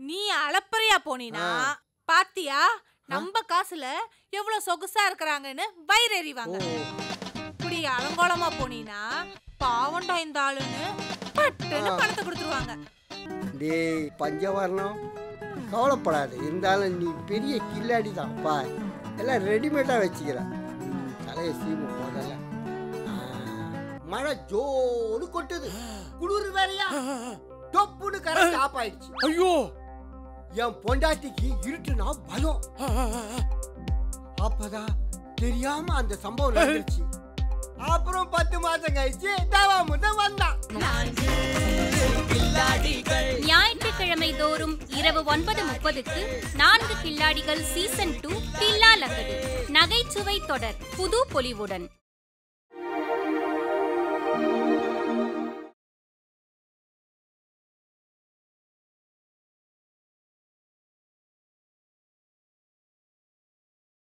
நீ அளப்பறையா போனீனா பாத்தியா நம்ம காசுல எவ்வளவு சொகுசா இருக்கிறாங்கன்னு வயிறு எறிவாங்க இப்படி அலங்கோலமா போனீனா பாவண்டா இந்த ஆளுன்னு பட்டுன்னு ஆ. பணத்தை கொடுத்துருவாங்க டேய் பஞ்சவர்ணம் கவலைப்படாத இருந்தாலும் நீ பெரிய கில்லாடி தான் பா எல்லாம் ரெடிமேடாக வச்சுக்கிறேன் தலையை சீமு போதல மழை ஜோனு கொட்டுது குளிர் வேறையா தொப்புன்னு கரண்ட் ஆஃப் ஆயிடுச்சு ஐயோ என் பொண்டாட்டிக்கு இருட்டுனா பயம் அப்பதான் தெரியாம அந்த சம்பவம் நடந்துச்சு அப்புறம் பத்து மாசம் கழிச்சு தவா முத வந்தான் ஞாயிற்றுக்கிழமை தோறும் இரவு ஒன்பது முப்பதுக்கு நான்கு கில்லாடிகள் சீசன் டூ தில்லா லங்கடி நகைச்சுவை தொடர் புது பொலிவுடன்